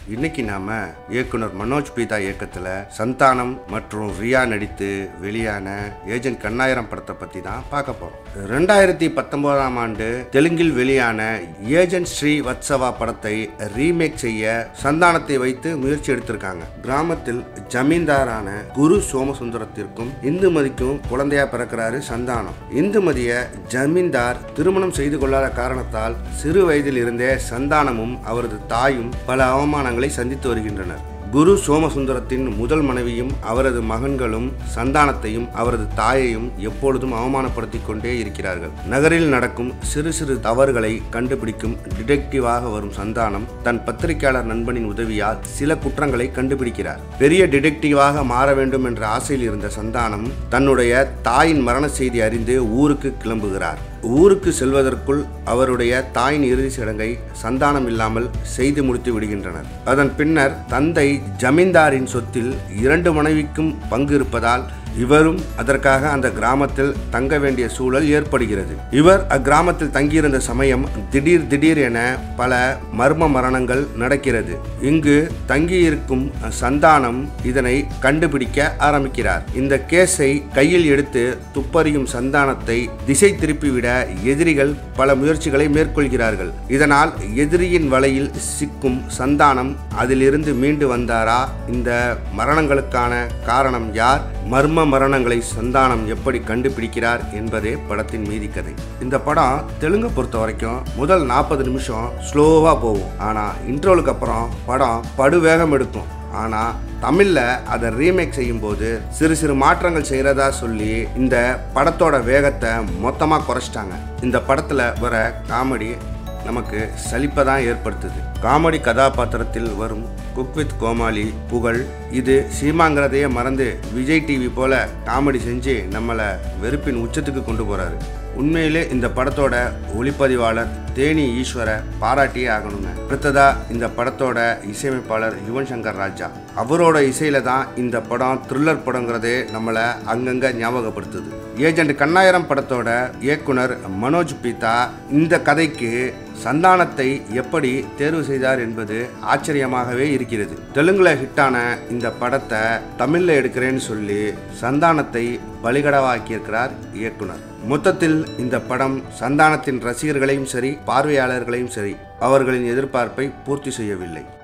இன்னைக்கு நாம இயக்குனர் மனோஜ் பீதா இயக்கத்துல சந்தானம் மற்றும் ரியா நடித்து வெளியான ஏஜென்ட் கண்ணாயிரம் படத்தை பத்தி தான் பார்க்க போறோம் ரெண்டாயிரத்தி பத்தொன்பதாம் ஆண்டு தெலுங்கில் வெளியான ஏஜென்ட் ஸ்ரீ வத்சவா படத்தை ரீமேக் செய்ய சந்தானத்தை வைத்து முயற்சி எடுத்திருக்காங்க கிராமத்தில் ஜமீன்தாரான குரு சோமசுந்தரத்திற்கும் இந்துமதிக்கும் குழந்தையா பிறக்கிறாரு சந்தானம் இந்துமதிய ஜமீன்தார் திருமணம் செய்து கொள்ளாத காரணத்தால் சிறு வயதில் இருந்தே சந்தானமும் அவரது தாயும் பல அவமானங்களை சந்தித்து வருகின்றனர் குரு சோமசுந்தரத்தின் முதல் மனைவியும் அவரது மகன்களும் சந்தானத்தையும் அவரது தாயையும் எப்பொழுதும் அவமானப்படுத்திக் கொண்டே இருக்கிறார்கள் நகரில் நடக்கும் சிறு சிறு தவறுகளை கண்டுபிடிக்கும் டிடெக்டிவாக வரும் சந்தானம் தன் பத்திரிகையாளர் நண்பனின் உதவியால் சில குற்றங்களை கண்டுபிடிக்கிறார் பெரிய டிடெக்டிவாக மாற வேண்டும் என்ற ஆசையில் இருந்த சந்தானம் தன்னுடைய தாயின் மரண செய்தி அறிந்து ஊருக்கு கிளம்புகிறார் ஊருக்கு செல்வதற்குள் அவருடைய தாயின் இறுதி சடங்கை சந்தானம் இல்லாமல் செய்து முடித்து விடுகின்றனர் அதன் பின்னர் தந்தை ஜமீன்தாரின் சொத்தில் இரண்டு மனைவிக்கும் பங்கு இருப்பதால் இவரும் அதற்காக அந்த கிராமத்தில் தங்க வேண்டிய சூழல் ஏற்படுகிறது இவர் அக்கிராமத்தில் தங்கியிருந்த சமயம் திடீர் திடீர் என பல மர்ம மரணங்கள் நடக்கிறது இங்கு தங்கியிருக்கும் சந்தானம் இதனை கண்டுபிடிக்க ஆரம்பிக்கிறார் இந்த கேஸை கையில் எடுத்து துப்பறியும் சந்தானத்தை திசை திருப்பிவிட எதிரிகள் பல முயற்சிகளை மேற்கொள்கிறார்கள் இதனால் எதிரியின் வலையில் சிக்கும் சந்தானம் அதிலிருந்து மீண்டு வந்தாரா இந்த மரணங்களுக்கான காரணம் யார் மர்ம மரணங்களை சந்தானம் எப்படி கண்டுபிடிக்கிறார் என்பதே படத்தின் மீதி கதை இந்த படம் தெலுங்கு பொறுத்த வரைக்கும் முதல் நாற்பது நிமிஷம் ஸ்லோவாக போகும் ஆனால் இன்ட்ரோலுக்கு அப்புறம் படம் படுவேகம் எடுக்கும் ஆனால் தமிழில் அதை ரீமேக் செய்யும்போது சிறு சிறு மாற்றங்கள் செய்கிறதா சொல்லி இந்த படத்தோட வேகத்தை மொத்தமாக குறைச்சிட்டாங்க இந்த படத்தில் வர காமெடி நமக்கு சலிப்பை தான் ஏற்படுத்துது காமெடி கதாபாத்திரத்தில் வரும் குக் வித் கோமாளி புகழ் இது சீமாங்கிறதையே மறந்து விஜய் டிவி போல காமெடி செஞ்சு நம்மளை வெறுப்பின் உச்சத்துக்கு கொண்டு போறாரு உண்மையிலே இந்த படத்தோட ஒளிப்பதிவாளர் தேனி ஈஸ்வர பாராட்டியே ஆகணுங்க அடுத்ததா இந்த படத்தோட இசையமைப்பாளர் யுவன் சங்கர் ராஜா அவரோட இசையில தான் இந்த படம் த்ரில்லர் படங்கிறதே நம்மளை அங்கங்க ஞாபகப்படுத்துது ஏஜென்ட் கண்ணாயிரம் படத்தோட இயக்குனர் மனோஜ் பீதா இந்த கதைக்கு சந்தானத்தை எப்படி தேர்வு செய்தார் என்பது ஆச்சரியமாகவே இருக்கிறது தெலுங்குல ஹிட்டான இந்த படத்தை தமிழ்ல எடுக்கிறேன்னு சொல்லி சந்தானத்தை பலிகடவாக்கியிருக்கிறார் இயக்குனர் மொத்தத்தில் இந்த படம் சந்தானத்தின் ரசிகர்களையும் சரி பார்வையாளர்களையும் சரி அவர்களின் எதிர்பார்ப்பை பூர்த்தி செய்யவில்லை